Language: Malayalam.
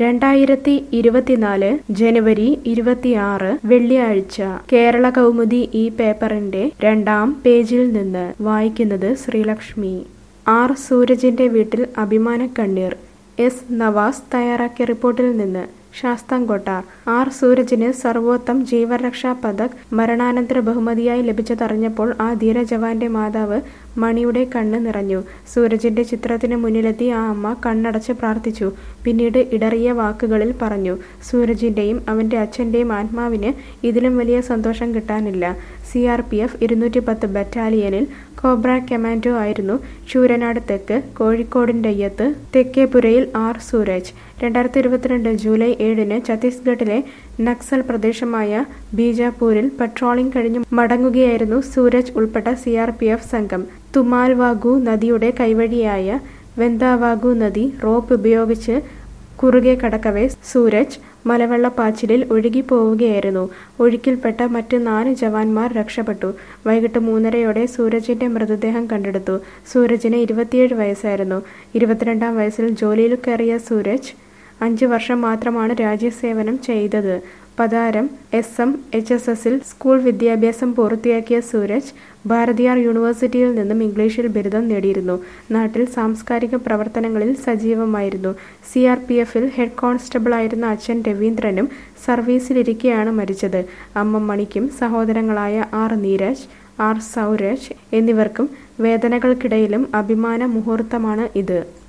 രണ്ടായിരത്തി ഇരുപത്തിനാല് ജനുവരി ഇരുപത്തിയാറ് വെള്ളിയാഴ്ച കേരള കൗമുദി ഈ പേപ്പറിന്റെ രണ്ടാം പേജിൽ നിന്ന് വായിക്കുന്നത് ശ്രീലക്ഷ്മി ആർ സൂരജിന്റെ വീട്ടിൽ അഭിമാന കണ്ണീർ എസ് നവാസ് തയ്യാറാക്കിയ റിപ്പോർട്ടിൽ നിന്ന് ശാസ്താംകോട്ട ആർ സൂരജിന് സർവോത്തം ജീവരക്ഷാ പതക് മരണാനന്തര ബഹുമതിയായി ലഭിച്ചതറിഞ്ഞപ്പോൾ ആ ധീര ജവാന്റെ മാതാവ് മണിയുടെ കണ്ണ് നിറഞ്ഞു സൂരജിന്റെ ചിത്രത്തിന് മുന്നിലെത്തി ആ അമ്മ കണ്ണടച്ച് പ്രാർത്ഥിച്ചു പിന്നീട് ഇടറിയ വാക്കുകളിൽ പറഞ്ഞു സൂരജിന്റെയും അവന്റെ അച്ഛന്റെയും ആത്മാവിന് ഇതിലും വലിയ സന്തോഷം കിട്ടാനില്ല സി ആർ പി എഫ് ഇരുന്നൂറ്റി പത്ത് ബറ്റാലിയനിൽ കോബ്ര കമാൻഡോ ആയിരുന്നു ചൂരനാട് തെക്ക് കോഴിക്കോടിൻ്റെയ്യത്ത് തെക്കേപുരയിൽ ആർ സൂരജ് രണ്ടായിരത്തി ഇരുപത്തിരണ്ട് ജൂലൈ ഏഴിന് ഛത്തീസ്ഗഡിലെ നക്സൽ പ്രദേശമായ ബീജാപൂരിൽ പട്രോളിംഗ് കഴിഞ്ഞ് മടങ്ങുകയായിരുന്നു സൂരജ് ഉൾപ്പെട്ട സി ആർ പി എഫ് സംഘം തുമാൽവാഗു നദിയുടെ കൈവഴിയായ വെന്താവാഗു നദി റോപ്പ് ഉപയോഗിച്ച് കുറുകെ കടക്കവേ സൂരജ് മലവെള്ളപ്പാച്ചിലിൽ ഒഴുകിപ്പോവുകയായിരുന്നു ഒഴുക്കിൽപ്പെട്ട മറ്റ് നാല് ജവാന്മാർ രക്ഷപ്പെട്ടു വൈകിട്ട് മൂന്നരയോടെ സൂരജിന്റെ മൃതദേഹം കണ്ടെടുത്തു സൂരജിന് ഇരുപത്തിയേഴ് വയസ്സായിരുന്നു ഇരുപത്തിരണ്ടാം വയസ്സിൽ ജോലിയിൽ കയറിയ സൂരജ് അഞ്ച് വർഷം മാത്രമാണ് രാജ്യസേവനം ചെയ്തത് Patharam S M H S എസിൽ സ്കൂൾ വിദ്യാഭ്യാസം പൂർത്തിയാക്കിയ സൂരജ് ഭാരതിയാർ യൂണിവേഴ്സിറ്റിയിൽ നിന്നും ഇംഗ്ലീഷിൽ ബിരുദം നേടിയിരുന്നു നാട്ടിൽ സാംസ്കാരിക പ്രവർത്തനങ്ങളിൽ സജീവമായിരുന്നു സി ആർ പി എഫിൽ ഹെഡ് കോൺസ്റ്റബിളായിരുന്ന അച്ഛൻ രവീന്ദ്രനും സർവീസിലിരിക്കെയാണ് മരിച്ചത് അമ്മ മണിക്കും സഹോദരങ്ങളായ ആർ നീരജ് ആർ സൗരജ് എന്നിവർക്കും വേദനകൾക്കിടയിലും അഭിമാന മുഹൂർത്തമാണ് ഇത്